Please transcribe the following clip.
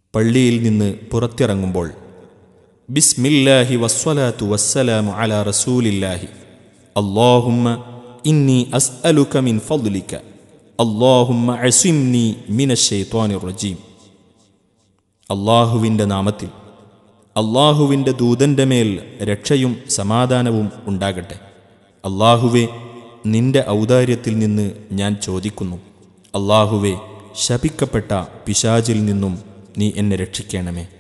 പള്ളിയിൽ നിന്ന് പുറത്തിറങ്ങുമ്പോൾ ബിസ്മില്ലാഹി വസ്വലാത്തു വസ്സലാമു അലാ റസൂലില്ലാഹി അല്ലാഹുമ്മ ഇന്നി അസ്അലുക മിൻ ഫضലിക അല്ലാഹുമ്മ അസിംനി മിനശ്ശൈത്വാനിർ റജീം അള്ളാഹുവിൻ്റെ നാമത്തിൽ അള്ളാഹുവിൻ്റെ ദൂതൻ്റെ മേൽ രക്ഷയും സമാധാനവും ഉണ്ടാകട്ടെ അള്ളാഹുവെ നിന്റെ ഔദാര്യത്തിൽ നിന്ന് ഞാൻ ചോദിക്കുന്നു അള്ളാഹുവെ ശപിക്കപ്പെട്ട പിശാചിൽ നിന്നും നീ എന്നെ രക്ഷിക്കണമേ